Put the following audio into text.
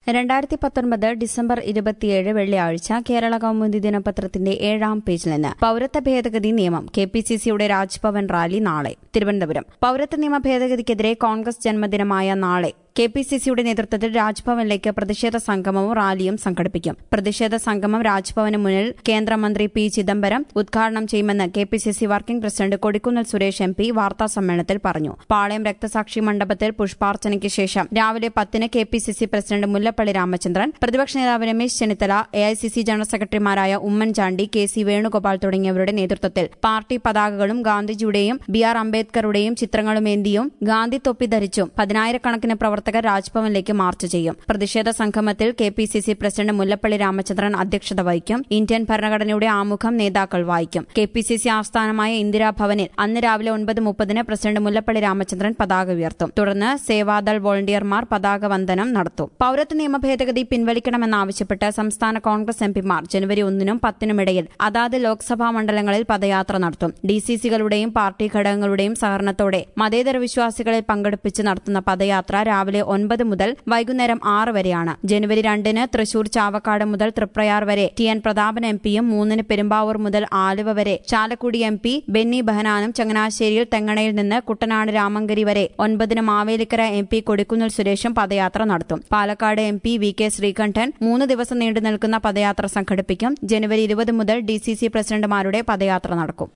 രണ്ടായിരത്തി പത്തൊൻപത് ഡിസംബർ ഇരുപത്തിയേഴ് വെള്ളിയാഴ്ച കേരള കൗമുദി ദിനപത്രത്തിന്റെ ഏഴാം പേജിൽ നിന്ന് പൌരത്വ ഭേദഗതി നിയമം കെ പി സി സിയുടെ രാജ്ഭവൻ റാലി നാളെ തിരുവനന്തപുരം പൌരത്വ നിയമ ഭേദഗതിക്കെതിരെ കോൺഗ്രസ് ജന്മദിനമായ നാളെ കെ പി സി സിയുടെ നേതൃത്വത്തിൽ രാജ്ഭവനിലേക്ക് പ്രതിഷേധ സംഗമവും റാലിയും സംഘടിപ്പിക്കും പ്രതിഷേധ സംഗമം രാജ്ഭവന് മുന്നിൽ കേന്ദ്രമന്ത്രി പി ചിദംബരം ഉദ്ഘാടനം ചെയ്യുമെന്ന് K P C C working president Kodikunnil Suresh M P വാർത്താസമ്മേളനത്തിൽ പറഞ്ഞു പാളയം രക്തസാക്ഷി മണ്ഡപത്തിൽ പുഷ്പാർച്ചനയ്ക്ക് ശേഷം രാവിലെ പത്തിന് K P C C president Mullappally Ramachandran പ്രതിപക്ഷ നേതാവ് Ramesh Chennithala A I C C general സെക്രട്ടറിമാരായ ഉമ്മൻചാണ്ടി കെ സി വേണുഗോപാൽ തുടങ്ങിയവരുടെ നേതൃത്വത്തിൽ പാർട്ടി പതാകകളും ഗാന്ധിജിയുടെയും ബി ആർ അംബേദ്കറുടെയും ചിത്രങ്ങളുമേന്തിയും ഗാന്ധി തൊപ്പി ധരിച്ചും പതിനായിരക്കണക്കിന് പ്രവർത്തകർ രാജ്ഭവനിലേക്ക് മാർച്ച് ചെയ്യും പ്രതിഷേധ സംഗമത്തിൽ K P C C president Mullappally Ramachandran അധ്യക്ഷത വഹിക്കും ഇന്ത്യൻ ഭരണഘടനയുടെ ആമുഖം നേതാക്കൾ വായിക്കും കെ പി സി സി ആസ്ഥാനമായ ഇന്ദിരാഭവനിൽ അന്ന് രാവിലെ ഒൻപത് മുപ്പതിന് പ്രസിഡന്റ് മുല്ലപ്പള്ളി രാമചന്ദ്രൻ പതാക ഉയർത്തും തുടർന്ന് സേവാദൾ വോളണ്ടിയർമാർ പതാക വന്ദനം നടത്തും പൌരത്വ നിയമ ഭേദഗതി പിൻവലിക്കണമെന്നാവശ്യപ്പെട്ട് സംസ്ഥാന കോൺഗ്രസ് എംപിമാർ ജനുവരി ഒന്നിനും പത്തിനുമിടയിൽ അതാത് ലോക്സഭാ മണ്ഡലങ്ങളിൽ പദയാത്ര നടത്തും ഡിസിസികളുടെയും പാർട്ടി ഘടകങ്ങളുടെയും സഹകരണത്തോടെ മതേതര വിശ്വാസികളെ പങ്കെടുപ്പിച്ച് നടത്തുന്ന പദയാത്ര രാവിലെ ഒൻപത് മുതൽ വൈകുന്നേരം ആറ് വരെയാണ് ജനുവരി രണ്ടിന് തൃശൂർ ചാവക്കാട് മുതൽ തൃപ്രയാർ വരെ ടി എൻ പ്രതാപൻ എം പിയും മൂന്നിന് പെരുമ്പാവൂർ മുതൽ ആലുവ വരെ ചാലക്കുടി എം പി ബെന്നി ബഹനാനും ചങ്ങനാശ്ശേരിയിൽ തെങ്ങണയിൽ നിന്ന് കുട്ടനാട് രാമങ്കരി വരെ ഒൻപതിന് മാവേലിക്കര എം പി കൊടിക്കുന്നിൽ സുരേഷും പദയാത്ര നടത്തും Palakkad M P V K Sreekandan മൂന്ന് ദിവസം നീണ്ടു നിൽക്കുന്ന പദയാത്ര സംഘടിപ്പിക്കും ജനുവരി ഇരുപത് മുതൽ ഡി സി സി പ്രസിഡന്റുമാരുടെ പദയാത്ര നടക്കും